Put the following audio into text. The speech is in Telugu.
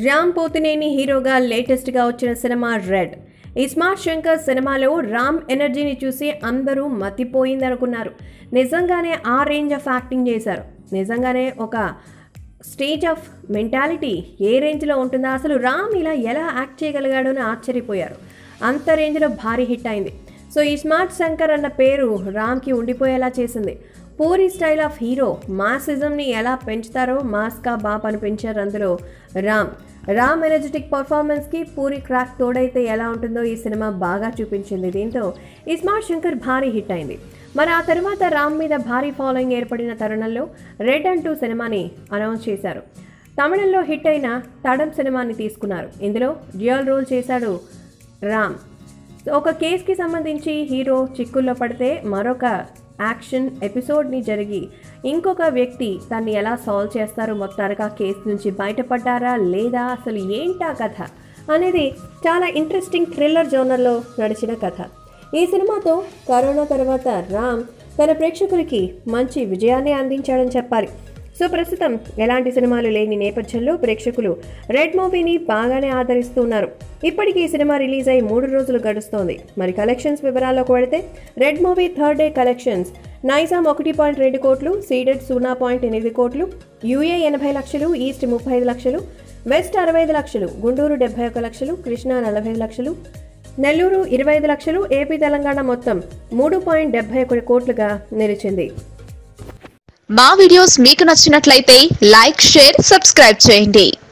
రామ్ పోతినేని హీరోగా లేటెస్ట్గా వచ్చిన సినిమా రెడ్ ఈ స్మార్ట్ శంకర్ సినిమాలో రామ్ ఎనర్జీని చూసి అందరూ మతిపోయిందనుకున్నారు నిజంగానే ఆ రేంజ్ ఆఫ్ యాక్టింగ్ చేశారు నిజంగానే ఒక స్టేజ్ ఆఫ్ మెంటాలిటీ ఏ రేంజ్లో ఉంటుందో అసలు రామ్ ఇలా ఎలా యాక్ట్ చేయగలిగాడో అని ఆశ్చర్యపోయారు అంత రేంజ్లో భారీ హిట్ అయింది సో ఈ స్మార్ట్ శంకర్ అన్న పేరు రామ్కి ఉండిపోయేలా చేసింది పూరి స్టైల్ ఆఫ్ హీరో మాసిజంని ఎలా పెంచుతారో మాస్కా బాప్ అనిపించారు అందులో రామ్ రామ్ ఎనర్జెటిక్ పర్ఫార్మెన్స్కి పూరి క్రాక్ తోడైతే ఎలా ఉంటుందో ఈ సినిమా బాగా చూపించింది దీంతో ఈ స్మార్ట్ శంకర్ భారీ హిట్ అయింది మరి ఆ తర్వాత రామ్ మీద భారీ ఫాలోయింగ్ ఏర్పడిన తరుణంలో రెడ్ అంటూ సినిమాని అనౌన్స్ చేశారు తమిళంలో హిట్ అయిన తడం సినిమాని తీసుకున్నారు ఇందులో డ్యూయల్ రోల్ చేశాడు రామ్ ఒక కేసుకి సంబంధించి హీరో చిక్కుల్లో పడితే మరొక యాక్షన్ ఎపిసోడ్ని జరిగి ఇంకొక వ్యక్తి దాన్ని ఎలా సాల్వ్ చేస్తారో మొత్తానికి ఆ కేసు నుంచి బయటపడ్డారా లేదా అసలు ఏంటా కథ అనేది చాలా ఇంట్రెస్టింగ్ థ్రిల్లర్ జోనర్లో నడిచిన కథ ఈ సినిమాతో కరోనా తర్వాత రామ్ తన ప్రేక్షకులకి మంచి విజయాన్ని అందించాడని చెప్పాలి సో ప్రస్తుతం ఎలాంటి సినిమాలు లేని నేపథ్యంలో ప్రేక్షకులు రెడ్ మూవీని బాగానే ఆదరిస్తున్నారు ఇప్పటికీ ఈ సినిమా రిలీజ్ అయి మూడు రోజులు గడుస్తోంది మరి కలెక్షన్స్ వివరాల్లోకి వెళితే red movie third day collections Nizam ఒకటి పాయింట్ రెండు కోట్లు సీడెడ్ సున్నా పాయింట్ ఎనిమిది కోట్లు యూఏ ఎనభై లక్షలు ఈస్ట్ ముప్పై ఐదు లక్షలు వెస్ట్ అరవై ఐదు లక్షలు గుంటూరు డెబ్బై ఒక లక్షలు కృష్ణా నలభై ఐదు లక్షలు నెల్లూరు ఇరవై ఐదు లక్షలు ఏపీ తెలంగాణ మొత్తం మూడు పాయింట్ డెబ్బై ఒకటి కోట్లుగా నిలిచింది మా వీడియోస్ మీకు నచ్చినట్లయితే లైక్ షేర్ సబ్స్క్రైబ్ చేయండి